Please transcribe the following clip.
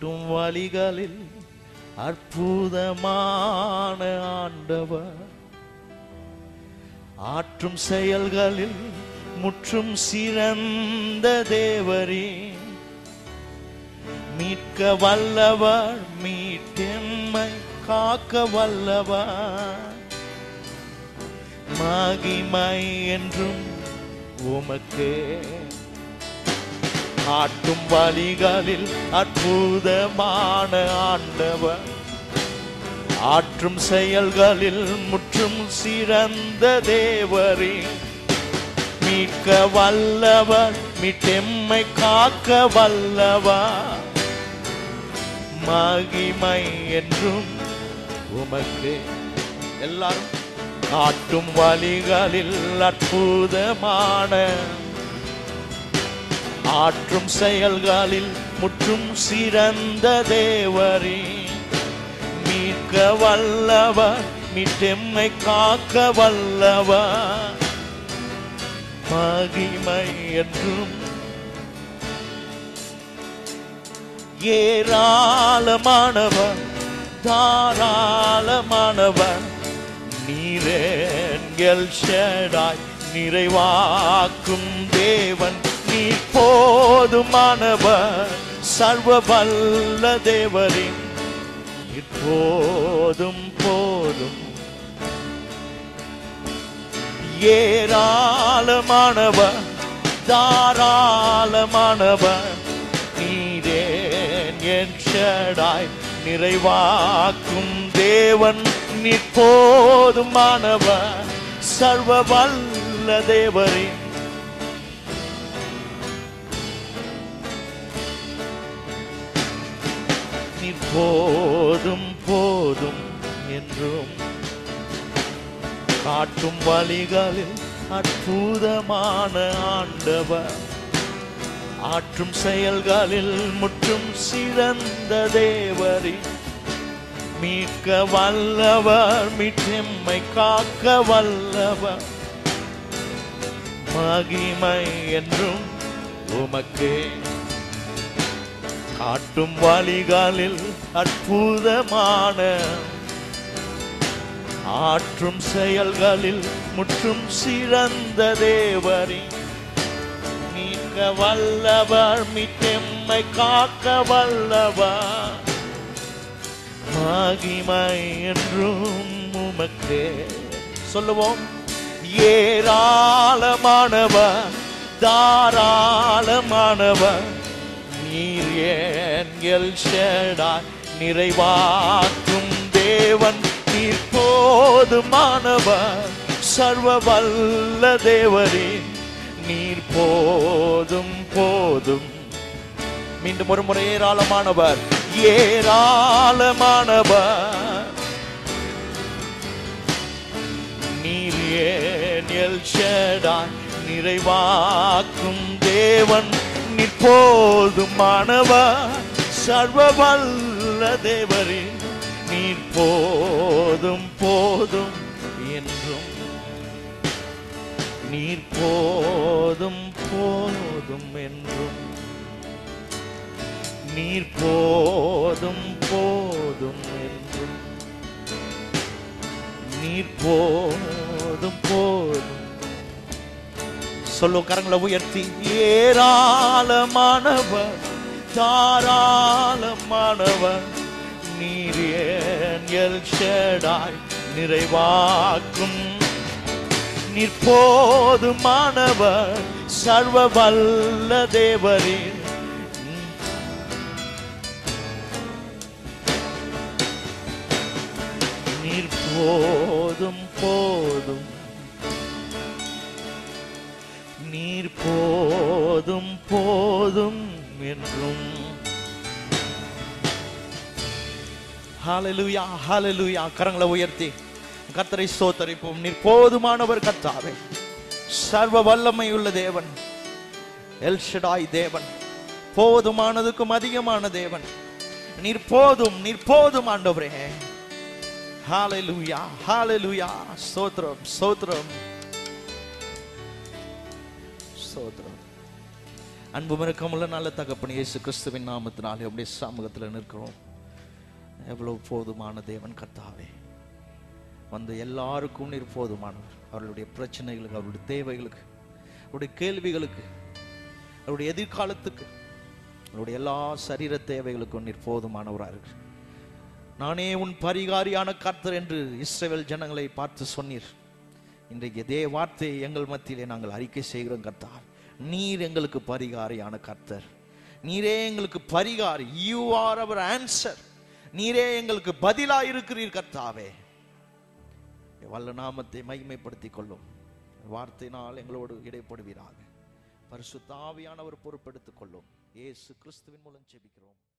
காட்டும் வழிகளில் அற்புதமான ஆண்டவர் ஆற்றும் செயல்களில் முற்றும் சிறந்த தேவரே மீட்க வல்லவர் மீட்டெம்மை காக்க வல்லவர் மகிமை என்றும் உமக்கே காட்டும் வழிகளில் அற்புதமான ஆண்டவர் ஆற்றும் செயல்களில் முற்றும் சிறந்த தேவரே மீட்க வல்லவர் மீட்டெம்மை காக்க வல்லவர் மகிமை என்றும் உமக்கு எல்லாரும் காட்டும் வழிகளில் அற்புதமான ஆற்றும் செயல்களில் முற்றும் சிறந்த தேவரே மீட்க வல்லவர் மீட்டெம்மை காக்க வல்லவர் மகிமை என்றும் ஏராளமானவர் தாராளமானவர் நீரேன்கள் ஷடாய் நிறைவாக்கும் தேவன் நீ போதுமானவர் சர்வ வல்ல தேவரின் இப்போதும் போதும் ஏராளமானவர் தாராளமானவர் நீரேன் என் ஷடாய் நிறைவாக்கும் தேவன் நிற்போதுமானவர் சர்வ வல்ல தேவரின் நிற்போதும் போதும் என்றும் காட்டும் வழிகளில் அற்புதமான ஆண்டவர் ஆற்றும் செயல்களில் முற்றும் சிறந்த தேவரி மீட்க வல்லவர் மீட்டெம்மை காக்க வல்லவர் மகிமை என்றும் உமக்கே காட்டும் வழிகளில் அற்புதமான ஆற்றும் செயல்களில் முற்றும் சிறந்த தேவரி மீட்க வல்லவர் மீட்டெம்மை காக்க வல்லவர் மகிமை என்றும் உமக்கே சொல்லுவோம் ஏராளமானவர் தாராளமானவர் நீர் ஏன் எல் ஷடாய் நிறைவாக்கும் தேவன் நீர் போதுமானவர் சர்வ வல்ல தேவரே நீர் போதும் போதும் மீண்டும் ஒரு முறை ஏராளமானவர் ஏராளமானவர் நீர் ஏன் எல் ஷடாய் நிறைவாக்கும் தேவன் நிற்போதுமானவர் சர்வ வல்ல தேவரே நீர் போதும் போதும் என்றும் நீர் போதும் போதும் என்றும் நீர் போதும் போதும் என்றும் நீர் போதும் போதும் சொல்லும் கரங்களை உயர்த்தி ஏராளமானவர் தாராளமானவர் நீர் ஏன் எல் ஷடாய் நிறைவாக்கும் நீர் போதுமானவர் சர்வ வல்ல தேவரே நீர் போதும் போதும் நீர் போதும் போதும் என்றும் ஹalleluya ஹalleluya கரங்களை உயர்த்தி கர்த்தரை ஸ்தோத்தரிப்போம் நீர் போதுமானவர் கர்த்தாவே சர்வ வல்லமை உள்ள தேவன் எல்ஷடாய் தேவன் போதுமானதுக்கும் அதிகமான தேவன் நீர் போதும் நீர் போதும் ஆண்டவரே ஹalleluya ஹalleluya ஸ்தோத்திரம் ஸ்தோத்திரம் ஸ்தோத்திரம் அன்பு மிருக்கமுள்ள நல்ல தகப்பன் இயேசு கிறிஸ்துவின் நாமத்தினாலே அப்படியே சமூகத்தில் நிற்கிறோம் எவ்வளவு போதுமான தேவன் கர்த்தாவே வந்து எல்லாருக்கும் நீர் போதுமானவர் அவர்களுடைய பிரச்சனைகளுக்கு அவருடைய தேவைகளுக்கு அவருடைய கேள்விகளுக்கு அவருடைய எதிர்காலத்துக்கு அவருடைய எல்லா சரீர தேவைகளுக்கும் நீர் போதுமானவராக இருக்கு நானே உன் பரிகாரியான கர்த்தர் என்று இஸ்ரவேல் ஜனங்களை பார்த்து சொன்னீர் இன்றைக்கு இதே வார்த்தையை எங்கள் மத்தியிலே நாங்கள் அறிக்கை செய்கிறோம் கர்த்தார் நீர் எங்களுக்கு பரிகாரியான கர்த்தர் நீரே எங்களுக்கு பரிகாரி யூ ஆர் அவர் ஆன்சர் நீரே எங்களுக்கு பதிலா இருக்கிறீர் கர்த்தாவே வல்ல நாமத்தை மகிமைப்படுத்திக் கொள்ளும் வார்த்தையினால் எங்களோடு இடைப்படுவீராக பரிசுத்தாவியானவர் பொறுப்பெடுத்துக் கொள்ளும் இயேசு கிறிஸ்துவின் மூலம் ஜெபிக்கிறோம்